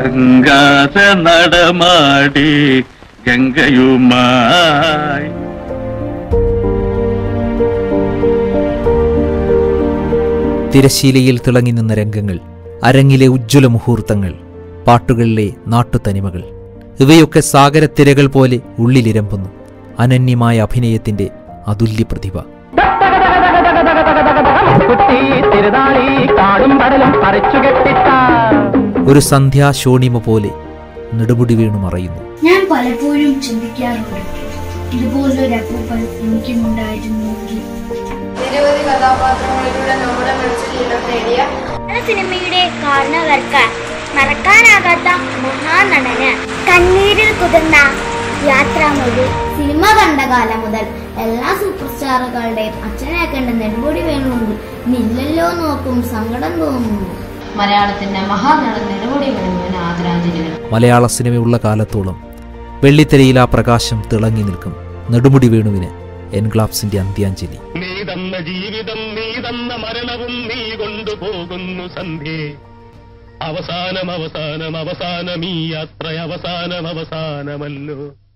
ശൃംഗാര നടമാടി ഗംഗയുമായി തിരശീലയിൽ തിളങ്ങി നിന്ന രംഗങ്ങൾ അരങ്ങിലെ ഉജ്ജ്വല മുഹൂർത്തങ്ങൾ പാട്ടുകളിലെ നാട്ടുതനിമകൾ ഇവയൊക്കെ സാഗരത്തിരകൾ പോലെ ഉള്ളിലിരമ്പുന്നു അനന്യമായ അഭിനയത്തിന്റെ അതുല്യ പ്രതിഭ കുട്ടി തിരുതാളി കാടും കടലും പറിച്ചു കെട്ടിട്ട ഒരു സന്ധ്യാശോണിമ പോലെ നെടുമുടി വീണു മറയുന്നു ഞാൻ പലപ്പോഴും ചിന്തിക്കാറുണ്ട് ഇതുപോലൊരു അപ്പൂപ്പൻ എനിക്കുമുണ്ടായിരുന്നെങ്കിൽ നിരവധി കഥാപാത്രങ്ങളിലൂടെ നമ്മുടെ മനസ്സിൽ ഇടം നേടിയ സിനിമയുടെ കാരണവർക്ക് മറക്കാനാകാത്ത മഹാനടന് കണ്ണീരിൽ കുതിർന്ന യാത്രാമൊഴി സിനിമ കണ്ട കാലം മുതൽ എല്ലാ സൂപ്പർ സ്റ്റാറുകളുടെയും അച്ഛനെ കണ്ട നെടുമുടി വേണമെങ്കിൽ നില്ലല്ലോ നോക്കും സങ്കടം തോന്നുന്നു മലയാളത്തിന്റെ മഹാനടൻ നെടുമുടി വേണുവിന് ആദരാഞ്ജലികൾ മലയാള സിനിമയുള്ള കാലത്തോളം വെള്ളിത്തിരയിൽ ആ പ്രകാശം തിളങ്ങി നിൽക്കും നെടുമുടി വേണുവിന് എൻഗ്ലാബ്സിന്റെ അന്ത്യാഞ്ജലി നീ തന്ന ജീവിതം നീ തന്ന മരണവും നീ കൊണ്ടുപോകുന്നു സന്ധ്യേ അവസാനം അവസാനം അവസാനം ഈ യാത്ര അവസാനം അവസാനമല്ലോ